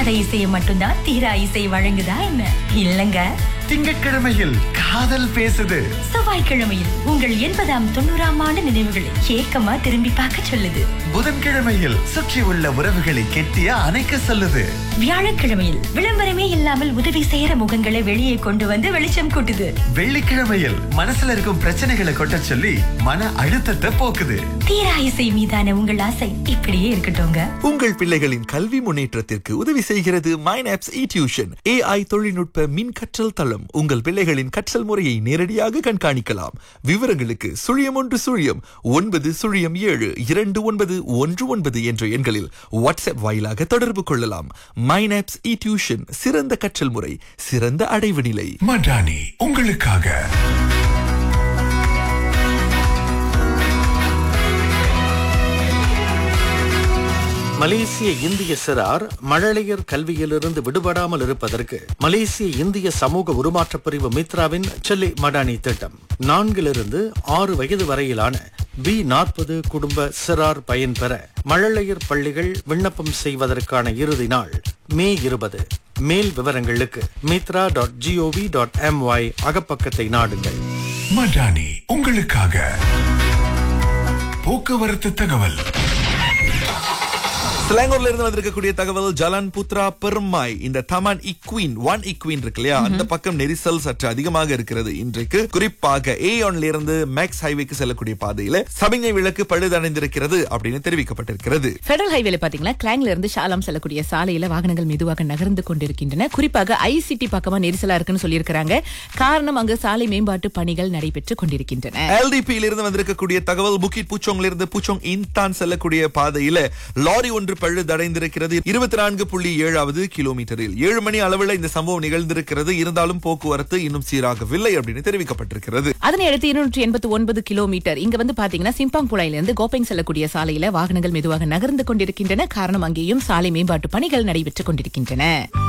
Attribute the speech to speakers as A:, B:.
A: திரைப்பட இசையை மட்டும்தான் தீரா இசை வழங்குதா என்ன இல்லங்க
B: திங்கட்கிழமையில் காதல் பேசுது
A: செவ்வாய்க்கிழமையில் உங்கள் எண்பதாம் தொண்ணூறாம் ஆண்டு நினைவுகளை ஏக்கமா திரும்பி பார்க்க சொல்லுது
B: புதன்கிழமையில் சுற்றி உள்ள உறவுகளை கெட்டிய அணைக்க சொல்லுது
A: வியாழக்கிழமையில் விளம்பரமே இல்லாமல் உதவி செய்யற முகங்களை வெளியே கொண்டு வந்து வெளிச்சம் கூட்டுது
B: வெள்ளிக்கிழமையில் மனசுல இருக்கும் பிரச்சனைகளை கொட்ட சொல்லி மன அழுத்தத்தை போக்குது
A: தீரா இசை மீதான உங்கள் ஆசை இப்படியே இருக்கட்டும்ங்க
C: உங்கள் பிள்ளைகளின் கல்வி முன்னேற்றத்திற்கு உதவி செய்கிறது மைனாப்ஸ் இ டியூஷன் ஏஐ தொழில்நுட்ப மின் கற்றல் தளம் உங்கள் பிள்ளைகளின் கற்றல் முறையை நேரடியாக கண்காணிக்கலாம் விவரங்களுக்கு சுழியம் ஒன்று சுழியம் ஒன்பது சுழியம் ஏழு இரண்டு ஒன்பது ஒன்று ஒன்பது என்ற எண்களில் வாட்ஸ்அப் வாயிலாக தொடர்பு கொள்ளலாம் மைனாப்ஸ் இ டியூஷன் சிறந்த கற்றல் முறை சிறந்த அடைவு நிலை
D: மடானி உங்களுக்காக
E: மலேசிய இந்திய சிறார் மழலையர் கல்வியிலிருந்து விடுபடாமல் இருப்பதற்கு மலேசிய இந்திய சமூக உருமாற்றப் பிரிவு மித்ராவின் செல்லி மடானி திட்டம் நான்கிலிருந்து ஆறு வயது வரையிலான பி நாற்பது குடும்ப சிறார் பயன்பெற மழலையர் பள்ளிகள் விண்ணப்பம் செய்வதற்கான இறுதி நாள் மே இருபது மேல் விவரங்களுக்கு Mitra dot gov dot my அகப்பக்கத்தை நாடுங்கள்
D: மடானி உங்களுக்காக போக்குவரத்து தகவல்
C: ஸ்லாங்கூர்ல இருந்து வந்திருக்கக்கூடிய தகவல் ஜலான் புத்ரா பெருமாய் இந்த தமான் இக்வீன் ஒன் இக்வீன் இருக்கு இல்லையா அந்த பக்கம் நெரிசல் சற்று அதிகமாக இருக்கிறது இன்றைக்கு குறிப்பாக ஏ ஒன்ல இருந்து மேக்ஸ் ஹைவேக்கு செல்லக்கூடிய பாதையில சமிஞ்சை விளக்கு பழுதடைந்திருக்கிறது அப்படின்னு தெரிவிக்கப்பட்டிருக்கிறது
F: பெடரல் ஹைவேல பாத்தீங்கன்னா கிளாங்ல இருந்து ஷாலாம் செல்லக்கூடிய சாலையில வாகனங்கள் மெதுவாக நகர்ந்து கொண்டிருக்கின்றன குறிப்பாக ஐசிடி பக்கமா நெரிசலா இருக்குன்னு சொல்லியிருக்கிறாங்க காரணம் அங்கு சாலை மேம்பாட்டு பணிகள் நடைபெற்றுக் கொண்டிருக்கின்றன
C: எல்டிபியில இருந்து வந்திருக்கக்கூடிய தகவல் புக்கிட் பூச்சோங்ல இருந்து பூச்சோங் இன்தான் செல்லக்கூடிய பாதையில லாரி ஒன்று பழுதடைந்திருக்கிறது இருபத்தி நான்கு புள்ளி ஏழாவது கிலோமீட்டரில் ஏழு மணி அளவில் இந்த சம்பவம் நிகழ்ந்திருக்கிறது இருந்தாலும் போக்குவரத்து இன்னும் சீராகவில்லை அப்படின்னு தெரிவிக்கப்பட்டிருக்கிறது
F: அதனை அடுத்து இருநூற்றி எண்பத்தி ஒன்பது கிலோமீட்டர் இங்க வந்து பாத்தீங்கன்னா சிம்பாங் புலாயில இருந்து கோப்பைங் செல்லக்கூடிய சாலையில வாகனங்கள் மெதுவாக நகர்ந்து கொண்டிருக்கின்றன காரணம் அங்கேயும் சாலை மேம்பாட்டு பணிகள் நடைபெற்றுக் கொண்டிருக்கின்றன